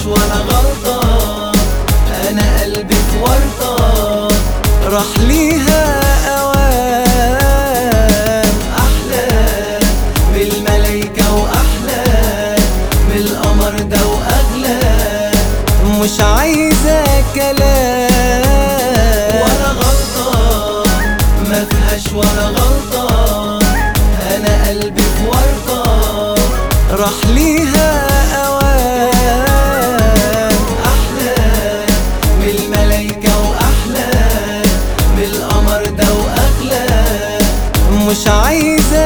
فيهاش ولا غلطة أنا قلبي في ورطة راح ليها أوام أحلى بالملايكة وأحلى بالقمر ده وأغلى مش عايزة كلام ولا غلطة ما فيهاش ولا غلطة أنا قلبي في ورطة راح ليها أوام أحلى بالملايكة وأحلى بالقمر ده وأغلى مش عايزة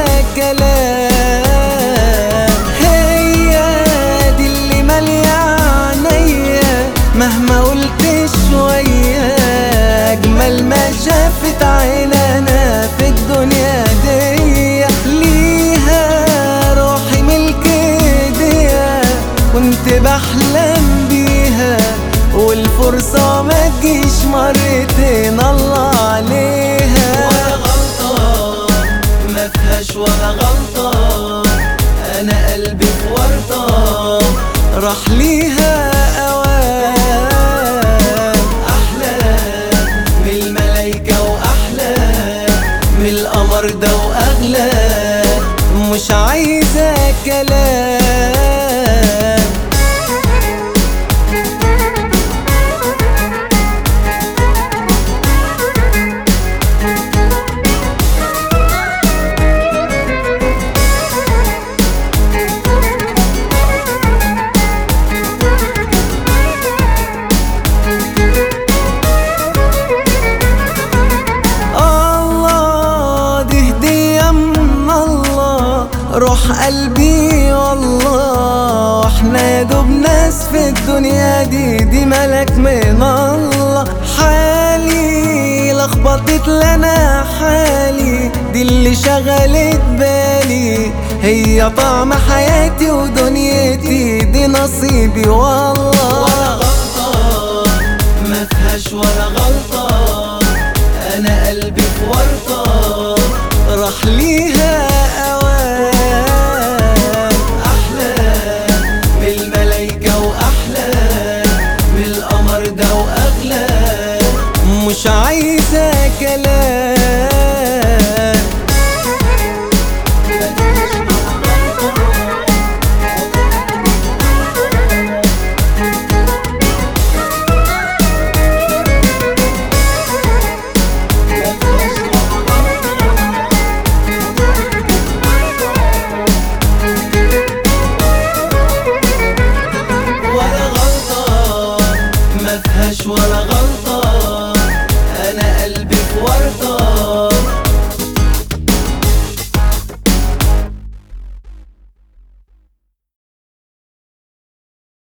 كلام هي دي اللي مالية عينيا مهما قلت شوية أجمل ما شافت عيننا في الدنيا دي ليها روحي ملك ايديها كنت بحلم بيها والفرصة ما تجيش مرتين الله عليها ولا غلطة ما فيهاش ولا غلطة أنا قلبي في ورطة راح ليها أوام أحلى من الملايكة وأحلى من القمر ده وأغلى مش عايزة كلام الله دي هدية من الله روح قلبي والله واحنا يا دوب ناس في الدنيا دي دي ملك من الله حالي لخبطت لنا حالي دي اللي شغلت بالي هي طعم حياتي ودنيتي دي نصيبي والله